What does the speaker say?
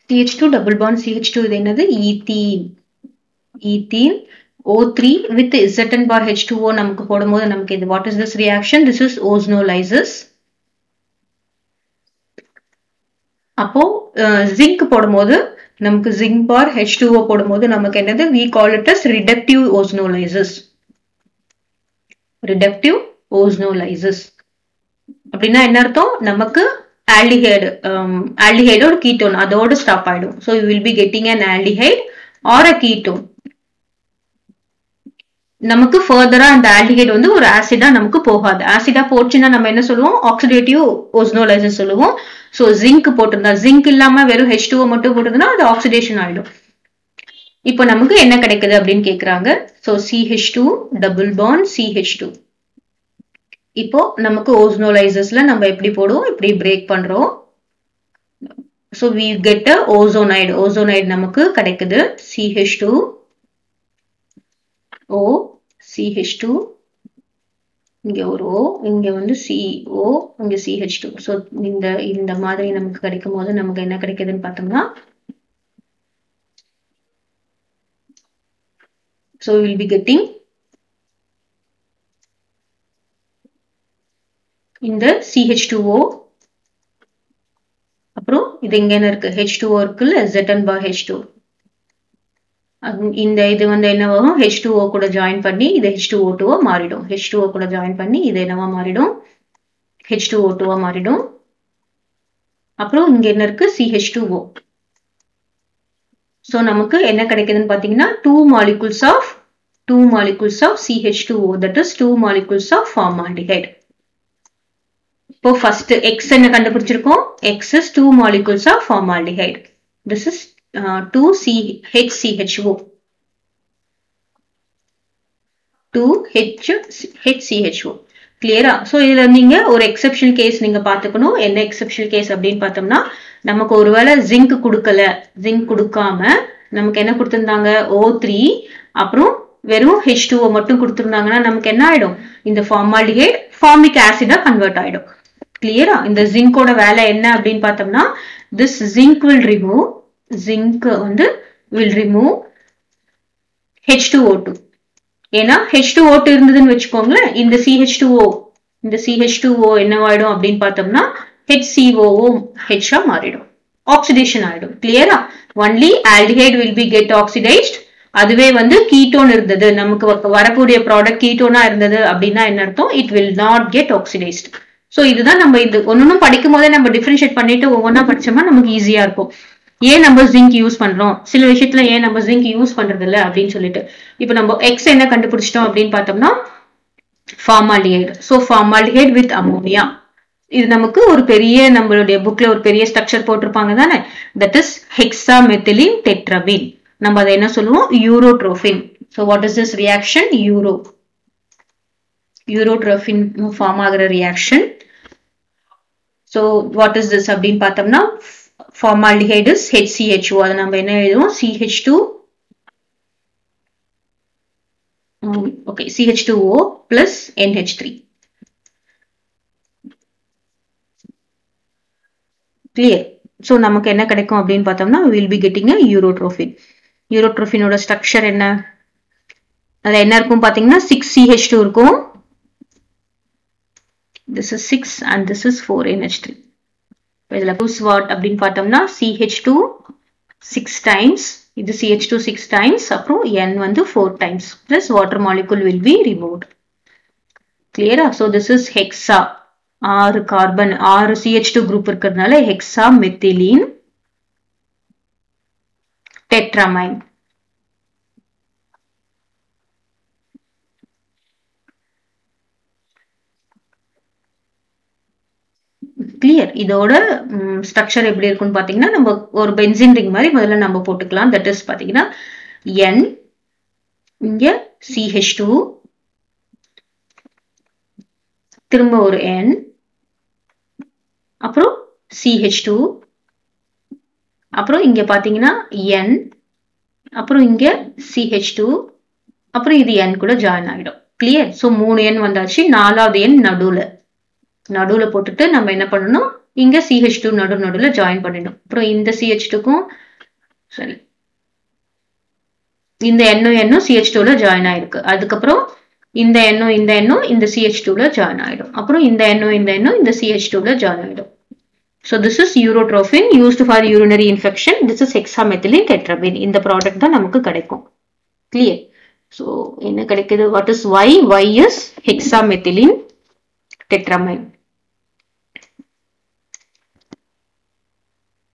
CH two double bond CH two இது என்னது ethene ethene O three with Zn bar H two O நமக்கு போடும்போது நமக்கு இது what is this reaction this is ozonolysis அப்போ zinc போடும்போது நமக்கு zinc bar H two O போடும்போது நமக்கு என்னது we call it as reductive ozonolysis reductive ozonolysis அப்படின்னா என்ன அர்த்தம் நமக்கு ஆல்டிஹைடு ஆல்டிஹைடோட கீட்டோன் அதோட ஸ்டாப் ஆயிடும் so you will be getting an aldehyde or a ketone நமக்கு ஃபர்தரா அந்த ஆல்டிஹைட் வந்து ஒரு ஆசிடா நமக்கு போகாது ஆசிடா போச்சுன்னா நம்ம என்ன சொல்லுவோம் ஆக்சிடேட்டிவ் ஓஸ்னோலைசஸ் சொல்லுவோம் ஸோ ஜிங்க் போட்டிருந்தா ஜிங்க் இல்லாம வெறும் ஹெச் டூ மட்டும் போட்டிருந்தா அது ஆக்சிடேஷன் ஆயிடும் இப்போ நமக்கு என்ன கிடைக்குது அப்படின்னு கேக்குறாங்க so CH two double bond CH two இப்போ நமக்கு ஓஸ்னோலைசஸ்ல நம்ம எப்படி போடுவோம் இப்படி பிரேக் பண்றோம் so we get a ozonide ozonide நமக்கு கிடைக்குது CH two O CH two இங்க ஒரு ஓ இங்க வந்து சிஓ இங்க சிஹெச் டூ ஸோ இந்த இந்த மாதிரி நமக்கு கிடைக்கும் போது நமக்கு என்ன கிடைக்குதுன்னு பார்த்தோம்னா ஸோ வில் பி கெட்டிங் இந்த சிஹெச் டூ ஓ அப்புறம் இது எங்க என்ன இருக்கு ஹெச் டூ ஓ இருக்குல்ல ஜெட்டன் பா ஹெச் டூ இந்த இது வந்து என்னவாகும் ஹெச் டூ ஓ கூட ஜாயின் பண்ணி இது ஹெச் டூ ஓ டூவா மாறிடும் ஹெச் டூ ஓ கூட ஜாயின் பண்ணி இது என்னவா மாறிடும் ஹெச் டூ ஓ டூவா மாறிடும் அப்புறம் இங்க என்ன இருக்கு சிஹெச் டூ ஓ ஸோ நமக்கு என்ன கிடைக்குதுன்னு பார்த்தீங்கன்னா two molecules of two molecules of CH two O that is two molecules of formaldehyde இப்போ ஃபர்ஸ்ட் எக்ஸ் என்ன கண்டுபிடிச்சிருக்கோம் X is two molecules of formaldehyde this is two C H CHO two H H CHO கிளியரா so இதுல நீங்க ஒரு exceptional case நீங்க பாத்துக்கணும் என்ன எக்ஸெப்ஷனல் கேஸ் அப்படின்னு பார்த்தோம்னா நமக்கு ஒருவேளை ஜிங்க் கொடுக்கல ஜிங்க் கொடுக்காம நமக்கு என்ன கொடுத்திருந்தாங்க ஓ த்ரீ அப்புறம் வெறும் ஹெச் டூ மட்டும் கொடுத்துருந்தாங்கன்னா நமக்கு என்ன ஆயிடும் இந்த ஃபார்மாலிஹைட் ஃபார்மிக் ஆசிடா கன்வெர்ட் ஆயிடும் கிளியரா இந்த ஜிங்கோட வேலை என்ன அப்படின்னு பார்த்தோம்னா this zinc will remove zinc வந்து will remove H two O two ஏன்னா ஹெச் டூ ஓ டூ இருந்ததுன்னு வச்சுக்கோங்களேன் இந்த சிஹெச் டூ ஓ இந்த சிஹெச் டூ ஓ என்னவாயிடும் அப்படின்னு பார்த்தோம்னா ஹெச்சிஓஓ ஹெச்ஆ மாறிடும் ஆக்சிடேஷன் ஆயிடும் கிளியரா only aldehyde will be get oxidised அதுவே வந்து கீட்டோன் இருந்தது நமக்கு வரக்கூடிய ப்ராடக்ட் கீட்டோனா இருந்தது அப்படின்னா என்ன அர்த்தம் it will not get oxidised so இதுதான் நம்ம இது ஒன்னொன்னும் படிக்கும் போதே நம்ம டிஃபரன்ஷியேட் பண்ணிட்டு ஒவ்வொன்றா படிச்சோம்னா நமக்கு ஈஸியா இருக்கும் ஏன் நம்ம ஜிங்க் யூஸ் பண்றோம் சில விஷயத்துல ஏன் நம்ம ஜிங்க் யூஸ் பண்றது இல்ல அப்படின்னு சொல்லிட்டு இப்போ நம்ம எக்ஸ் என்ன கண்டுபிடிச்சிட்டோம் அப்படின்னு பார்த்தோம்னா formaldehyde so formaldehyde with ammonia இது நமக்கு ஒரு பெரிய நம்மளுடைய புக்ல ஒரு பெரிய ஸ்ட்ரக்சர் போட்டிருப்பாங்க தானே that is hexamethylenetetramine நம்ம அதை என்ன சொல்லுவோம் urotropine so what is this reaction uro urotropine form ஆகிற reaction so what is this அப்படின்னு பார்த்தோம்னா ஃபார்மால்டிஹைட் இஸ் ஹெச்சிஹெச்ஓ அதை நம்ம என்ன எழுதுவோம் CH two okay CH two O plus NH three clear so நமக்கு என்ன கிடைக்கும் அப்படின்னு பார்த்தோம்னா வில் பி கெட்டிங் யூரோட்ரோஃபின் யூரோட்ரோஃபினோட ஸ்ட்ரக்சர் என்ன அதுல என்ன இருக்கும் பாத்தீங்கன்னா சிக்ஸ் சிஹெச் டூ இருக்கும் this is six and this is four NH three இதுல புஸ் வாட் அப்படின்னு பார்த்தோம்னா சிஹெச் டூ சிக்ஸ் டைம்ஸ் இது சிஹெச் டூ சிக்ஸ் டைம்ஸ் அப்புறம் என் வந்து four times plus water molecule will be removed கிளியரா so this is hexa ஆறு carbon ஆறு CH two group இருக்கிறதுனால ஹெக்ஸா மெத்திலீன் டெட்ராமைன் கிளியர் இதோட ஸ்ட்ரக்சர் எப்படி இருக்கும்னு பாத்தீங்கன்னா நம்ம ஒரு பென்சின் ரிங் மாதிரி முதல்ல நம்ம போட்டுக்கலாம் தட் இஸ் பாத்தீங்கன்னா என் இங்க சிஹெச் டூ திரும்ப ஒரு என் அப்புறம் சிஹெச் டூ அப்புறம் இங்க பாத்தீங்கன்னா என் அப்புறம் இங்க சிஹெச் டூ அப்புறம் இது என் கூட ஜாயின் ஆயிடும் கிளியர் ஸோ மூணு எண் வந்தாச்சு நாலாவது எண் நடுவுல நடுவுல போட்டுட்டு நம்ம என்ன பண்ணணும் இங்க சிஹெச் டூ நடு நடுவில் ஜாயின் பண்ணிடும் அப்புறம் இந்த சிஹெச் டூக்கும் சரி இந்த எண்ணும் எண்ணும் சிஹெச் டூல ஜாயின் ஆயிருக்கு அதுக்கப்புறம் இந்த எண்ணும் இந்த எண்ணும் இந்த சிஹெச் டூல ஜாயின் ஆயிடும் அப்புறம் இந்த எண்ணும் இந்த எண்ணும் இந்த சிஹெச் டூல ஜாயின் ஆயிடும் so this is urotropine used for urinary infection this is hexamethylenetetramine இந்த ப்ராடக்ட் தான் நமக்கு கிடைக்கும் கிளியர் ஸோ என்ன கிடைக்குது what is Y Y is ஹெக்ஸாமெத்திலின் டெட்ராமைன்